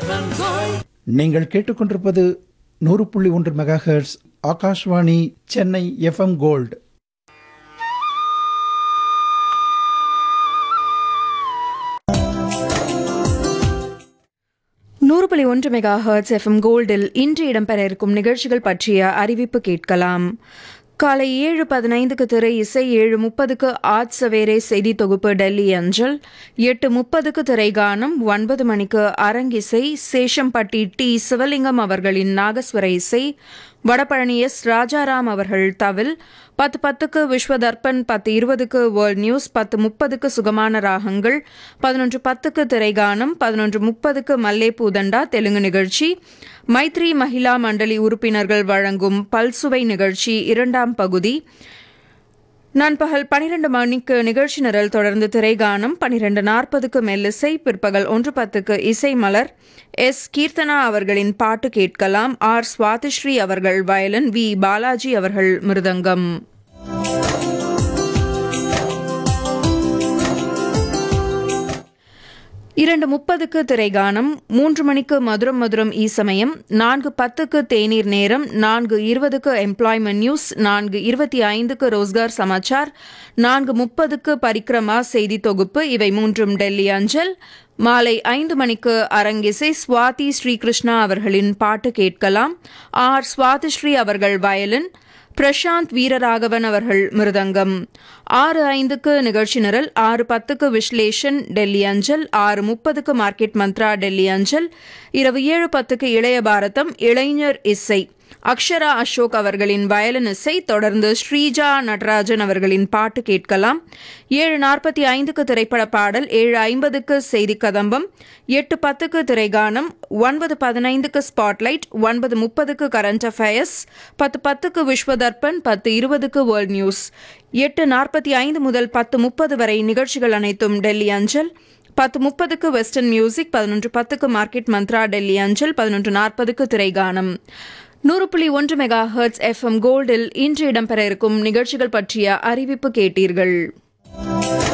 நீங்கள் கேட்டுக்கொண்டிருப்பது நூறு புள்ளி ஒன்று megahertz Akashvani Chennai FM gold நூறு புள்ளி ஒன்று மெகா ஹர்ட்ஸ் எஃப்எம் கோல்டில் இன்று இடம்பெற இருக்கும் நிகழ்ச்சிகள் பற்றிய அறிவிப்பு கேட்கலாம் காலை ஏழு பதினைந்துக்கு திரை இசை ஏழு முப்பதுக்கு ஆட் சவேரே செய்தி தொகுப்பு டெல்லி அஞ்சல் எட்டு முப்பதுக்கு திரைகானம் ஒன்பது மணிக்கு அரங்கிசை சேஷம்பட்டி டி சிவலிங்கம் அவர்களின் நாகஸ்வர இசை வடபழனி எஸ் ராஜாராம் அவர்கள் தவில் பத்து பத்துக்கு விஸ்வ தர்ப்பன் பத்து இருபதுக்கு வேர்ல்ட் நியூஸ் பத்து முப்பதுக்கு சுகமான ராகங்கள் பதினொன்று பத்துக்கு திரைகானம் பதினொன்று முப்பதுக்கு மல்லே பூதண்டா தெலுங்கு நிகழ்ச்சி மைத்ரி மகிழா மண்டலி உறுப்பினர்கள் வழங்கும் பல்சுவை நிகழ்ச்சி இரண்டாம் பகுதி நண்பகல் பனிரெண்டு மணிக்கு நிகழ்ச்சி நிரல் தொடர்ந்து திரைகானம் பனிரெண்டு நாற்பதுக்கு மெல்லிசை பிற்பகல் ஒன்று பத்துக்கு இசை மலர் எஸ் கீர்த்தனா அவர்களின் பாட்டு கேட்கலாம் ஆர் சுவாதிஸ்ரீ அவர்கள் வயலின் வி பாலாஜி அவர்கள் மிருதங்கம் இரண்டு முப்பதுக்கு திரைகானம் மூன்று மணிக்கு மதுரம் மதுரம் ஈசமயம் நான்கு பத்துக்கு தேநீர் நேரம் நான்கு இருபதுக்கு எம்ப்ளாய்மெண்ட் நியூஸ் நான்கு இருபத்தி ஐந்துக்கு ரோஸ்கார் சமாச்சார் நான்கு முப்பதுக்கு பரிக்ரமா செய்தி தொகுப்பு இவை மூன்றும் டெல்லி அஞ்சல் மாலை ஐந்து மணிக்கு அரங்கிசை சுவாதி ஸ்ரீகிருஷ்ணா அவர்களின் பாட்டு கேட்கலாம் ஆர் சுவாதிஸ்ரீ அவர்கள் வயலின் பிரசாந்த் வீரராகவன் அவர்கள் மிருதங்கம் ஆறு ஐந்துக்கு நிகழ்ச்சி நிரல் ஆறு பத்துக்கு விஸ்லேஷன் டெல்லி அஞ்சல் ஆறு முப்பதுக்கு மார்க்கெட் மந்த்ரா டெல்லி அஞ்சல் இரவு ஏழு பத்துக்கு இளைய பாரதம் இளைஞர் இசை அக்ஷரா அசோக் அவர்களின் வயலின் இசை தொடர்ந்து ஸ்ரீஜா நடராஜன் அவர்களின் பாட்டு கேட்கலாம் ஏழு நாற்பத்தி ஐந்துக்கு திரைப்பட பாடல் ஏழு ஐம்பதுக்கு செய்தி கதம்பம் எட்டு பத்துக்கு திரைகானம் ஒன்பது பதினைந்துக்கு ஸ்பாட்லைட் ஒன்பது முப்பதுக்கு கரண்ட் அஃபேர்ஸ் பத்து பத்துக்கு விஸ்வ தர்ப்பன் பத்து இருபதுக்கு வேர்ல்ட் நியூஸ் எட்டு நாற்பத்தி ஐந்து முதல் பத்து முப்பது வரை நிகழ்ச்சிகள் அனைத்தும் டெல்லி அஞ்சல் பத்து முப்பதுக்கு வெஸ்டர்ன் மியூசிக் பதினொன்று பத்துக்கு மார்க்கெட் மந்த்ரா டெல்லி அஞ்சல் பதினொன்று நாற்பதுக்கு திரைகானம் நூறு புள்ளி ஒன்று மெகா ஹெர்ட்ஸ் எஃப்எம் கோல்டில் இன்று இடம்பெற இருக்கும் நிகழ்ச்சிகள் பற்றிய அறிவிப்பு கேட்டீர்கள்